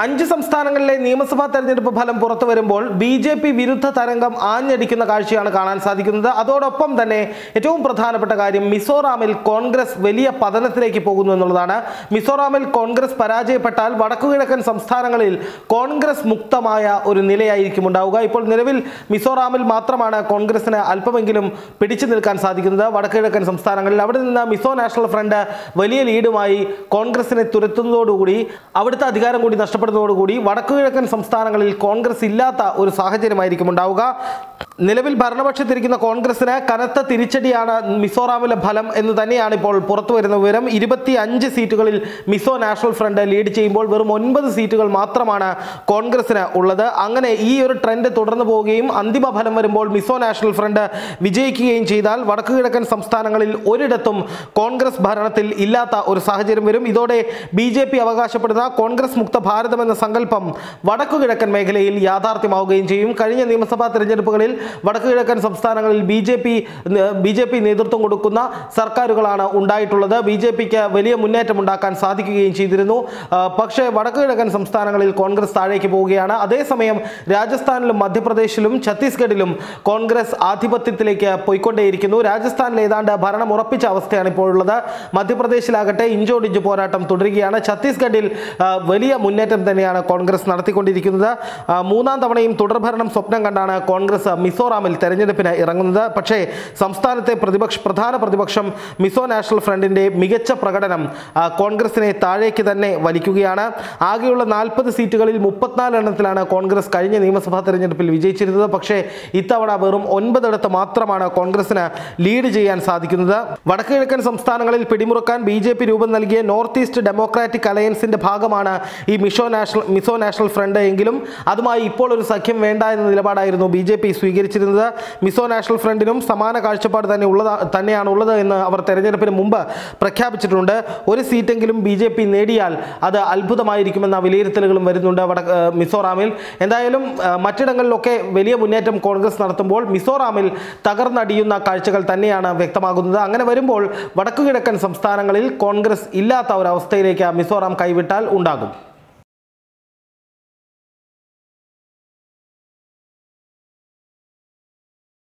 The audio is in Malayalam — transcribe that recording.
അഞ്ച് സംസ്ഥാനങ്ങളിലെ നിയമസഭാ തെരഞ്ഞെടുപ്പ് ഫലം പുറത്തു വരുമ്പോൾ ബി ജെ പി വിരുദ്ധ തരംഗം ആഞ്ഞടിക്കുന്ന കാഴ്ചയാണ് കാണാൻ സാധിക്കുന്നത് അതോടൊപ്പം തന്നെ ഏറ്റവും പ്രധാനപ്പെട്ട കാര്യം മിസോറാമിൽ കോൺഗ്രസ് വലിയ പതനത്തിലേക്ക് പോകുന്നു എന്നുള്ളതാണ് മിസോറാമിൽ കോൺഗ്രസ് പരാജയപ്പെട്ടാൽ വടക്കുകിഴക്കൻ സംസ്ഥാനങ്ങളിൽ കോൺഗ്രസ് മുക്തമായ ഒരു നിലയായിരിക്കും ഉണ്ടാവുക ഇപ്പോൾ നിലവിൽ മിസോറാമിൽ മാത്രമാണ് കോൺഗ്രസിന് അല്പമെങ്കിലും പിടിച്ചു നിൽക്കാൻ സാധിക്കുന്നത് വടക്കുകിഴക്കൻ സംസ്ഥാനങ്ങളിൽ അവിടെ നിന്ന് മിസോ നാഷണൽ ഫ്രണ്ട് വലിയ ലീഡുമായി കോൺഗ്രസിനെ തുരത്തുന്നതോടുകൂടി അവിടുത്തെ അധികാരം കൂടി നഷ്ടപ്പെടുന്നതോടുകൂടി വടക്കുകിഴക്കൻ സംസ്ഥാനങ്ങളിൽ കോൺഗ്രസ് ഇല്ലാത്ത ഒരു സാഹചര്യമായിരിക്കും ഉണ്ടാവുക നിലവിൽ ഭരണപക്ഷത്തിരിക്കുന്ന കോൺഗ്രസിന് കനത്ത തിരിച്ചടിയാണ് മിസോറാമിലെ ഫലം എന്ന് തന്നെയാണ് ഇപ്പോൾ പുറത്തു വരുന്ന വിവരം ഇരുപത്തി അഞ്ച് സീറ്റുകളിൽ മിസോ നാഷണൽ ഫ്രണ്ട് ലീഡ് ചെയ്യുമ്പോൾ വെറും ഒൻപത് സീറ്റുകൾ മാത്രമാണ് കോൺഗ്രസിന് ഉള്ളത് അങ്ങനെ ഈ ഒരു ട്രെൻഡ് തുടർന്നു പോവുകയും അന്തിമ ഫലം വരുമ്പോൾ മിസോ നാഷണൽ ഫ്രണ്ട് വിജയിക്കുകയും ചെയ്താൽ വടക്കുകിഴക്കൻ സംസ്ഥാനങ്ങളിൽ ഒരിടത്തും കോൺഗ്രസ് ഭരണത്തിൽ ഇല്ലാത്ത ഒരു സാഹചര്യം വരും ഇതോടെ ബി ജെ പി അവകാശപ്പെടുന്ന കോൺഗ്രസ് മുക്ത ഭാരതം എന്ന സങ്കല്പം വടക്കുകിഴക്കൻ മേഖലയിൽ യാഥാർത്ഥ്യമാവുകയും ചെയ്യും കഴിഞ്ഞ നിയമസഭാ തെരഞ്ഞെടുപ്പുകളിൽ വടക്കുകിഴക്കൻ സംസ്ഥാനങ്ങളിൽ B J P B J P നേതൃത്വം കൊടുക്കുന്ന സർക്കാരുകളാണ് ഉണ്ടായിട്ടുള്ളത് ബി ജെ പിക്ക് വലിയ മുന്നേറ്റം ഉണ്ടാക്കാൻ സാധിക്കുകയും ചെയ്തിരുന്നു ആ, പക്ഷേ വടക്കുകിഴക്കൻ സംസ്ഥാനങ്ങളിൽ കോൺഗ്രസ് താഴേക്ക് പോവുകയാണ് അതേസമയം രാജസ്ഥാനിലും മധ്യപ്രദേശിലും ഛത്തീസ്ഗഡിലും കോൺഗ്രസ് ആധിപത്യത്തിലേക്ക് പോയിക്കൊണ്ടേയിരിക്കുന്നു രാജസ്ഥാനിൽ ഏതാണ്ട് ഭരണം ഉറപ്പിച്ച അവസ്ഥയാണ് ഇപ്പോൾ ഉള്ളത് മധ്യപ്രദേശിലാകട്ടെ ഇഞ്ചോടിഞ്ച് പോരാട്ടം തുടരുകയാണ് ഛത്തീസ്ഗഡിൽ ആ, വലിയ മുന്നേറ്റം തന്നെയാണ് കോൺഗ്രസ് നടത്തിക്കൊണ്ടിരിക്കുന്നത് ആ, മൂന്നാം തവണയും തുടർഭരണം സ്വപ്നം കണ്ടാണ് കോൺഗ്രസ് മിസോറാമിൽ തെരഞ്ഞെടുപ്പിന് ഇറങ്ങുന്നത് പക്ഷേ സംസ്ഥാനത്തെ പ്രതിപക്ഷ പ്രധാന പ്രതിപക്ഷം മിസോ നാഷണൽ ഫ്രണ്ടിന്റെ മികച്ച പ്രകടനം ആ, കോൺഗ്രസിനെ താഴേക്ക് തന്നെ വലിക്കുകയാണ് ആകെയുള്ള നാൽപ്പത് സീറ്റുകളിൽ മുപ്പത്തിനാല് എണ്ണത്തിലാണ് കോൺഗ്രസ് കഴിഞ്ഞ നിയമസഭാ തെരഞ്ഞെടുപ്പിൽ വിജയിച്ചിരുന്നത് പക്ഷേ ഇത്തവണ വെറും ഒൻപതിടത്ത് മാത്രമാണ് കോൺഗ്രസിന് ലീഡ് ചെയ്യാൻ സാധിക്കുന്നത് വടക്കുകിഴക്കൻ സംസ്ഥാനങ്ങളിൽ പിടിമുറുക്കാൻ ബി ജെ പി രൂപം നൽകിയ നോർത്ത് ഈസ്റ്റ് ഡെമോക്രാറ്റിക് അലയൻസിന്റെ ഭാഗമാണ് ഈ Mizo National Mizo National Front എങ്കിലും അതുമായി ഇപ്പോൾ ഒരു സഖ്യം വേണ്ട എന്ന നിലപാടായിരുന്നു ബി ജെ പി സ്വീകരിച്ചിരുന്നത് മിസോ നാഷണൽ ഫ്രണ്ടിനും സമാന കാഴ്ചപ്പാട് തന്നെ ഉള്ളത് തന്നെയാണ് ഉള്ളത് എന്ന് അവർ തെരഞ്ഞെടുപ്പിന് മുമ്പ് പ്രഖ്യാപിച്ചിട്ടുണ്ട് ഒരു സീറ്റെങ്കിലും ബി ജെ പി നേടിയാൽ അത് അത്ഭുതമായിരിക്കുമെന്ന വിലയിരുത്തലുകളും വരുന്നുണ്ട് വട ഏഹ് മിസോറാമിൽ എന്തായാലും ഏഹ് മറ്റിടങ്ങളിലൊക്കെ വലിയ മുന്നേറ്റം കോൺഗ്രസ് നടത്തുമ്പോൾ മിസോറാമിൽ തകർന്നടിയുന്ന കാഴ്ചകൾ തന്നെയാണ് വ്യക്തമാകുന്നത് അങ്ങനെ വരുമ്പോൾ വടക്കുകിഴക്കൻ സംസ്ഥാനങ്ങളിൽ കോൺഗ്രസ് ഇല്ലാത്ത ഒരവസ്ഥയിലേക്ക് മിസോറാം കൈവിട്ടാൽ ഉണ്ടാകും